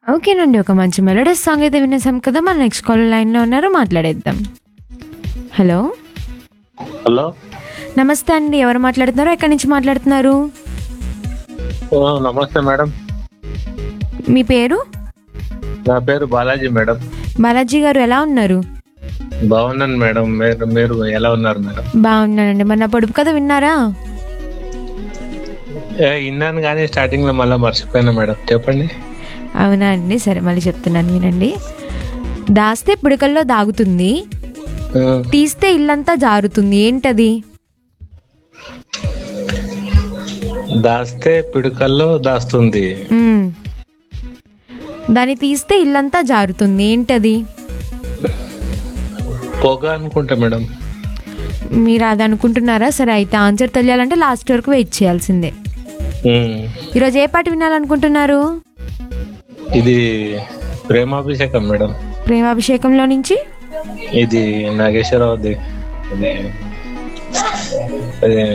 ఓకేనండి ఒక మంచి మెలోడస్ సాంగ్ అయితే వినేసాం కదా మన నెక్స్ట్ కాల్ లైన్లో ఉన్నారు మాట్లాడేద్దాం హలో హలో నమస్తే అండి ఎవరు మాట్లాడుతున్నారు ఎక్కడి నుంచి మాట్లాడుతున్నారు ఓ, నమస్తే మేడం మీ పేరు నా పేరు బాలాజీ మేడం బాలాజీ గారు ఎలా ఉన్నారు బాగున్నాను మేడం మీరు మీరు ఎలా ఉన్నారు మేడం బాగున్నానండి మన పొడుపు కథ విన్నారా ఏ, విన్నాను కానీ స్టార్టింగ్ లో మళ్ళీ మర్చిపోయాను మేడం చెప్పండి అవునా అండి సరే మళ్ళీ చెప్తున్నాను వినండి దాస్తే పిడకల్లో దాగుతుంది ఆ, తీస్తే ఇల్లంతా జారుతుంది ఏంటది దాస్తే పిడుకల్లో దాస్తుంది మ్మ్. దాన్ని తీస్తే ఇల్లంతా జారుతుంది ఏంటది పొగ అనుకుంటా మేడం మీరు అది అనుకుంటున్నారా సరే అయితే ఆన్సర్ తెలియాలంటే లాస్ట్ వరకు వెయిట్ చేయాల్సిందే ఉమ్, ఈరోజు ఏ పాట వినాలనుకుంటున్నారు ఇది ప్రేమాభిషేకం మేడం ప్రేమాభిషేకంలో నుంచి ఇది నాగేశ్వరరావుది ఇది అది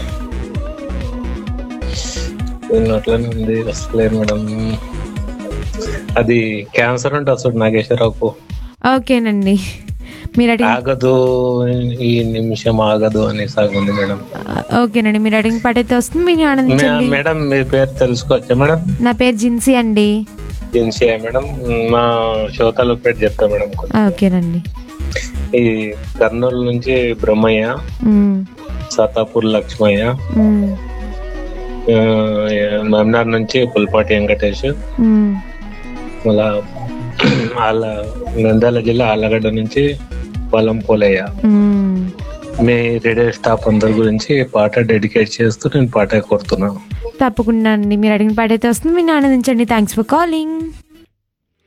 అట్లనే ఉంది వస్తలేదు మేడం అది క్యాన్సర్ అంటే వస్తుంది నాగేశ్వరరావుకు ఓకేనండి మీరు అడిగిన ఆగదు ఈ నిమిషం ఆగదు అని సాగుంది మేడం ఓకేనండి మీరు అడిగిన పాట అయితే వస్తుంది మీరు మే- ఆనందించండి మేడం మీ పేరు తెలుసుకోవచ్చా మేడం నా పేరు జిన్సీ అండి జిన్సియా మేడం మా శ్రోతల పేరు చెప్తా మేడం ఓకేనండి ఈ కర్నూలు నుంచి బ్రహ్మయ్య మ్మ్. సతాపూర్ లక్ష్మయ్య మ్మ్. ఆ, మమ్నార్ నుంచి పుల్పాటి వెంకటేష్ మ్మ్. మళ్ళా ఆల నంద్యాల జిల్లా ఆలగడ్డ నుంచి పొలం పోలయ్య మ్మ్. మీ రేడియో స్టాఫ్ అందరి గురించి పాట డెడికేట్ చేస్తూ నేను పాట కోరుతున్నాను తప్పకుండా అండి మీరు అడిగిన పాట అయితే వస్తుంది మీరు ఆనందించండి థ్యాంక్స్ ఫర్ కాలింగ్